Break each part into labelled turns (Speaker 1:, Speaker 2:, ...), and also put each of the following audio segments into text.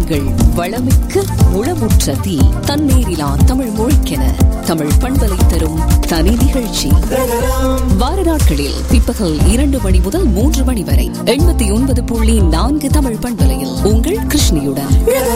Speaker 1: உங்கள் வளமிக்க முளமுற்ற தீ தன்னேரிலா தமிழ் மொழிக்கென தமிழ் பண்பலை தரும் தனி நிகழ்ச்சி வார நாட்களில் பிற்பகல் இரண்டு மணி முதல் மூன்று மணி வரை எண்பத்தி ஒன்பது புள்ளி நான்கு தமிழ் பண்பலையில் உங்கள் கிருஷ்ணியுடன்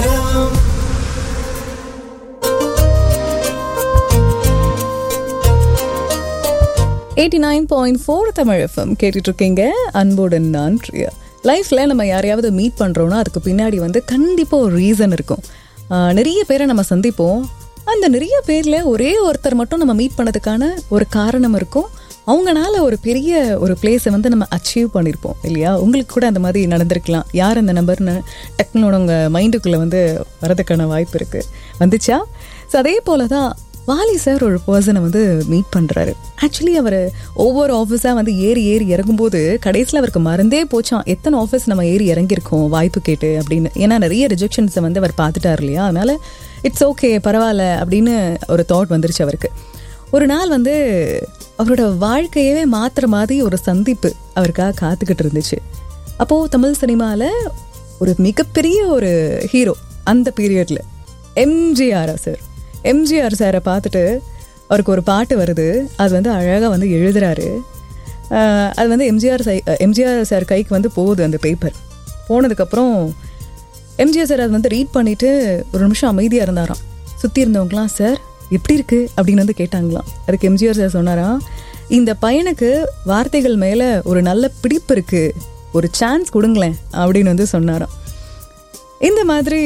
Speaker 2: eighty nine point four Tamil FM கேட்டுட்டு இருக்கீங்க அன்புடன் நான் பிரியா லைஃப்பில் நம்ம யாரையாவது மீட் பண்ணுறோன்னா அதுக்கு பின்னாடி வந்து கண்டிப்பாக ஒரு ரீசன் இருக்கும் ஆஹ் நிறைய பேரை நம்ம சந்திப்போம் அந்த நிறைய பேரில் ஒரே ஒருத்தர் மட்டும் நம்ம மீட் பண்ணதுக்கான ஒரு காரணம் இருக்கும் அவங்கனால ஒரு பெரிய ஒரு பிளேஸை வந்து நம்ம அச்சீவ் பண்ணியிருப்போம் இல்லையா உங்களுக்கு கூட அந்த மாதிரி நடந்திருக்கலாம் யார் அந்த நம்பர்னு டக்குனு உங்கள் மைண்டுக்குள்ளே வந்து வரதுக்கான வாய்ப்பு இருக்குது வந்துச்சா ஸோ அதே போல தான் வாலி சார் ஒரு பர்சனை வந்து மீட் பண்ணுறாரு ஆக்சுவலி அவர் ஒவ்வொரு ஆஃபீஸாக வந்து ஏறி ஏறி இறங்கும்போது கடைசியில் அவருக்கு மறந்தே போச்சான் எத்தனை ஆஃபீஸ் நம்ம ஏறி இறங்கியிருக்கோம் வாய்ப்பு கேட்டு அப்படின்னு ஏன்னா நிறைய ரிஜெக்ஷன்ஸை வந்து அவர் பார்த்துட்டார் இல்லையா அதனால இட்ஸ் ஓகே பரவாயில்ல அப்படின்னு ஒரு தாட் வந்துருச்சு அவருக்கு ஒரு நாள் வந்து அவரோட வாழ்க்கையவே மாற்றுற மாதிரி ஒரு சந்திப்பு அவருக்காக காத்துக்கிட்டு இருந்துச்சு அப்போது தமிழ் சினிமாவில் ஒரு மிகப்பெரிய ஒரு ஹீரோ அந்த பீரியடில் எம்ஜிஆரா சார் எம்ஜிஆர் சாரை பார்த்துட்டு அவருக்கு ஒரு பாட்டு வருது அது வந்து அழகாக வந்து எழுதுறாரு ஆஹ் அது வந்து எம்ஜிஆர் சை எம்ஜிஆர் சார் கைக்கு வந்து போகுது அந்த பேப்பர் போனதுக்கப்புறம் எம்ஜிஆர் சார் அது வந்து ரீட் பண்ணிட்டு ஒரு நிமிஷம் அமைதியாக இருந்தாராம் சுற்றி இருந்தவங்களாம் சார் எப்படி இருக்கு அப்படின்னு வந்து கேட்டாங்களாம் அதுக்கு எம்ஜிஆர் சார் சொன்னாராம் இந்த பையனுக்கு வார்த்தைகள் மேலே ஒரு நல்ல பிடிப்பு இருக்கு ஒரு சான்ஸ் கொடுங்களேன் அப்படின்னு வந்து சொன்னாராம் இந்த மாதிரி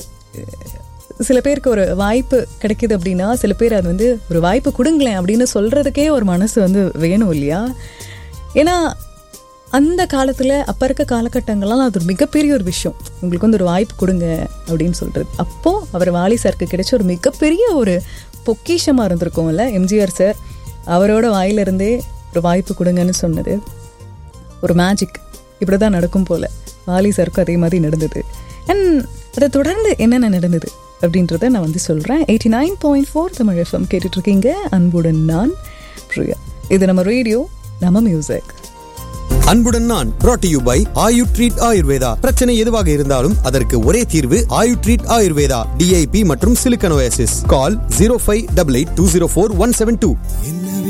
Speaker 2: சில பேருக்கு ஒரு வாய்ப்பு கிடைக்குது அப்படின்னா சில பேர் அது வந்து ஒரு வாய்ப்பு கொடுங்களேன் அப்படின்னு சொல்கிறதுக்கே ஒரு மனசு வந்து வேணும் இல்லையா ஏன்னா அந்த காலத்தில் அப்போ இருக்க காலகட்டங்கள்லாம் அது ஒரு மிகப்பெரிய ஒரு விஷயம் உங்களுக்கு வந்து ஒரு வாய்ப்பு கொடுங்க அப்படின்னு சொல்கிறது அப்போது அவர் வாலி சாருக்கு கிடைச்ச ஒரு மிகப்பெரிய ஒரு பொக்கிஷமாக இருந்திருக்கும்ல எம்ஜிஆர் சார் அவரோட வாயிலிருந்தே ஒரு வாய்ப்பு கொடுங்கன்னு சொன்னது ஒரு மேஜிக் இப்படி தான் நடக்கும் போல் வாலி சாருக்கும் அதே மாதிரி நடந்தது அண்ட் அதை தொடர்ந்து என்னென்ன நடந்தது அப்படின்றத நான் வந்து சொல்கிறேன் eighty nine point four Tamil FM கேட்டுட்ருக்கீங்க அன்புடன் நான் பிரியா இது நம்ம ரேடியோ நம்ம மியூசிக்
Speaker 3: அன்புடன் நான் brought to you by Ayu treat Ayurveda பிரச்சனை எதுவாக இருந்தாலும் அதற்கு ஒரே தீர்வு ஆயு ட்ரீட் ஆயுர்வேதா டிஐபி மற்றும் silicosis call zero five double eight two zero four one seven two